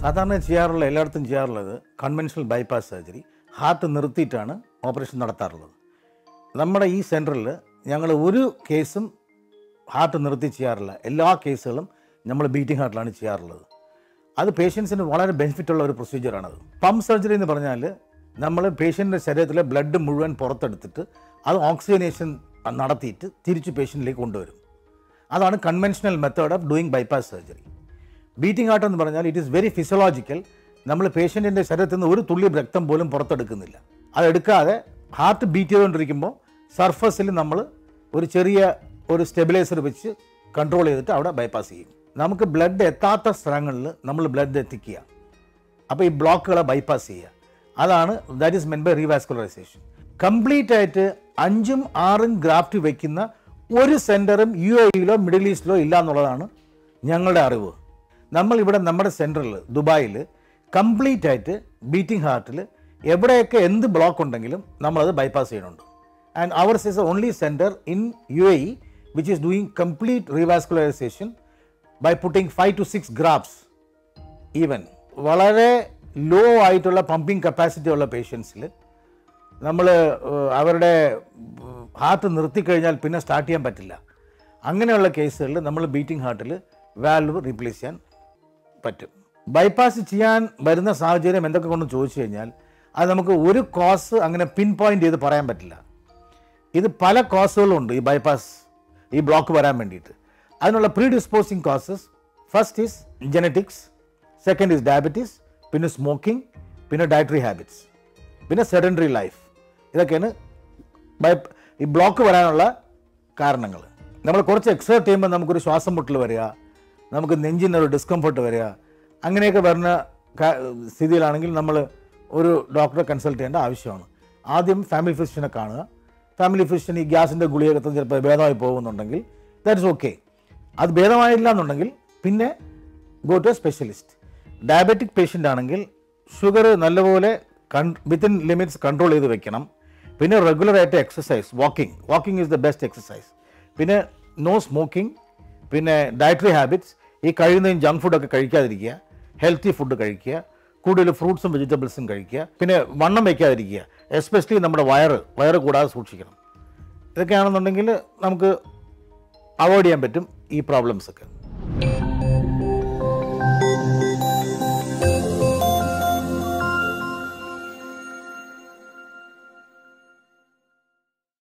സാധാരണ ചെയ്യാറുള്ള എല്ലായിടത്തും ചെയ്യാറുള്ളത് കൺവെൻഷണൽ ബൈപ്പാസ് സർജറി ഹാർട്ട് നിർത്തിയിട്ടാണ് ഓപ്പറേഷൻ നടത്താറുള്ളത് നമ്മുടെ ഈ സെൻറ്ററിൽ ഞങ്ങൾ ഒരു കേസും ഹാർട്ട് നിർത്തി ചെയ്യാറില്ല എല്ലാ കേസുകളും നമ്മൾ ബീറ്റിംഗ് ഹാർട്ടിലാണ് ചെയ്യാറുള്ളത് അത് പേഷ്യൻസിന് വളരെ ബെനിഫിറ്റ് ഉള്ള ഒരു പ്രൊസീജിയറാണത് പമ്പ് സർജറി എന്ന് പറഞ്ഞാൽ നമ്മൾ പേഷ്യൻ്റെ ശരീരത്തിലെ ബ്ലഡ് മുഴുവൻ പുറത്തെടുത്തിട്ട് അത് ഓക്സിജനേഷൻ നടത്തിയിട്ട് തിരിച്ച് പേഷ്യൻറ്റിലേക്ക് കൊണ്ടുവരും അതാണ് conventional method of doing bypass surgery beating heart എന്ന് പറഞ്ഞാൽ ഇറ്റ് ഈസ് വെരി ഫിസിയോളജിക്കൽ നമ്മൾ പേഷ്യൻറ്റിൻ്റെ ശരീരത്തിൽ നിന്ന് ഒരു തുള്ളി രക്തം പോലും പുറത്തെടുക്കുന്നില്ല അതെടുക്കാതെ ഹാർട്ട് ബീറ്റ് ചെയ്തുകൊണ്ടിരിക്കുമ്പോൾ സർഫസിൽ നമ്മൾ ഒരു ചെറിയ ഒരു സ്റ്റെബിലൈസർ വെച്ച് കൺട്രോൾ ചെയ്തിട്ട് അവിടെ ബൈപ്പാസ് ചെയ്യും നമുക്ക് ബ്ലഡ് എത്താത്ത സ്ഥലങ്ങളിൽ നമ്മൾ ബ്ലഡ് എത്തിക്കുക അപ്പോൾ ഈ ബ്ലോക്കുകളെ ബൈപ്പാസ് ചെയ്യുക അതാണ് that is mean by revascularisation complete ആയിട്ട് അഞ്ചും ആറും ഗ്രാഫ്റ്റ് വെക്കുന്ന ഒരു സെൻറ്ററും യു എയിലോ മിഡിൽ ഈസ്റ്റിലോ ഇല്ല എന്നുള്ളതാണ് ഞങ്ങളുടെ അറിവ് നമ്മൾ ഇവിടെ നമ്മുടെ സെൻറ്ററിൽ ദുബായിൽ കംപ്ലീറ്റ് ആയിട്ട് ബീറ്റിംഗ് ഹാർട്ടിൽ എവിടെയൊക്കെ എന്ത് ബ്ലോക്ക് ഉണ്ടെങ്കിലും നമ്മളത് ബൈപ്പാസ് ചെയ്യുന്നുണ്ട് and ours is only centre in U A E which is doing complete revascularisation by putting five to six grafts even വളരെ ലോ ആയിട്ടുള്ള പമ്പിങ് കപ്പാസിറ്റി ഉള്ള പേഷ്യൻസിൽ നമ്മൾ അവരുടെ ഹാർട്ട് നിർത്തിക്കഴിഞ്ഞാൽ പിന്നെ സ്റ്റാർട്ട് ചെയ്യാൻ പറ്റില്ല അങ്ങനെയുള്ള കേസുകളിൽ നമ്മൾ ബീറ്റിംഗ് ഹാർട്ടിൽ വാൽവ് റീപ്ലേസ് ചെയ്യാൻ പറ്റും ബൈപ്പാസ് ചെയ്യാൻ വരുന്ന സാഹചര്യം എന്തൊക്കെ കൊണ്ടും ചോദിച്ചു കഴിഞ്ഞാൽ അത് നമുക്ക് ഒരു കോസ് അങ്ങനെ പിൻ പോയിന്റ് ചെയ്ത് പറയാൻ പറ്റില്ല ഇത് പല കോസുകളുണ്ട് ഈ ബൈപ്പാസ് ഈ ബ്ലോക്ക് വരാൻ വേണ്ടിയിട്ട് അതിനുള്ള predisposing causes first is genetics second is diabetes പിന്നെ സ്മോക്കിംഗ് പിന്നെ ഡയറ്ററി ഹാബിറ്റ്സ് പിന്നെ സെഡൻഡറി ലൈഫ് ഇതൊക്കെയാണ് ബൈ ഈ ബ്ലോക്ക് വരാനുള്ള കാരണങ്ങൾ നമ്മൾ കുറച്ച് എക്സേർട്ട് ചെയ്യുമ്പോൾ നമുക്കൊരു ശ്വാസം മുട്ടൽ വരിക നമുക്ക് നെഞ്ചിന് ഒരു ഡിസ്കംഫർട്ട് വരിക അങ്ങനെയൊക്കെ വരുന്ന കാ- സ്ഥിതിയിലാണെങ്കിൽ നമ്മൾ ഒരു ഡോക്ടറെ കൺസൾട്ട് ചെയ്യേണ്ട ആവശ്യമാണ് ആദ്യം ഫാമിലി ഫിസിഷ്യനെ കാണുക ഫാമിലി ഫിസിഷ്യൻ ഈ ഗ്യാസിൻ്റെ ഗുളികയൊക്കെ ചിലപ്പോൾ ഭേദമായി പോകുന്നുണ്ടെങ്കിൽ ദാറ്റ് ഇസ് ഓക്കെ അത് ഭേദമായില്ല എന്നുണ്ടെങ്കിൽ പിന്നെ go to a specialist diabetic patient ആണെങ്കിൽ ഷുഗർ നല്ലപോലെ കൺ വിത്തിൻ ലിമിറ്റ്സ് കൺട്രോൾ ചെയ്ത് വെക്കണം പിന്നെ റെഗുലറായിട്ട് exercise walking walking is the best exercise പിന്നെ നോ സ്മോക്കിംഗ് പിന്നെ ഡയറ്ററി ഹാബിറ്റ്സ് ഈ കഴിയുന്നതും ജങ്ക് ഫുഡൊക്കെ കഴിക്കാതിരിക്കുക ഹെൽത്തി ഫുഡ് കഴിക്കുക കൂടുതൽ ഫ്രൂട്ട്സും വെജിറ്റബിൾസും കഴിക്കുക പിന്നെ വണ്ണം വയ്ക്കാതിരിക്കുക എസ്പെഷ്യലി നമ്മുടെ വയറ് വയറ് കൂടാതെ സൂക്ഷിക്കണം ഇതൊക്കെയാണെന്നുണ്ടെങ്കിൽ നമുക്ക് അവോയ്ഡ് ചെയ്യാൻ പറ്റും ഈ പ്രോബ്ലംസ് ഒക്കെ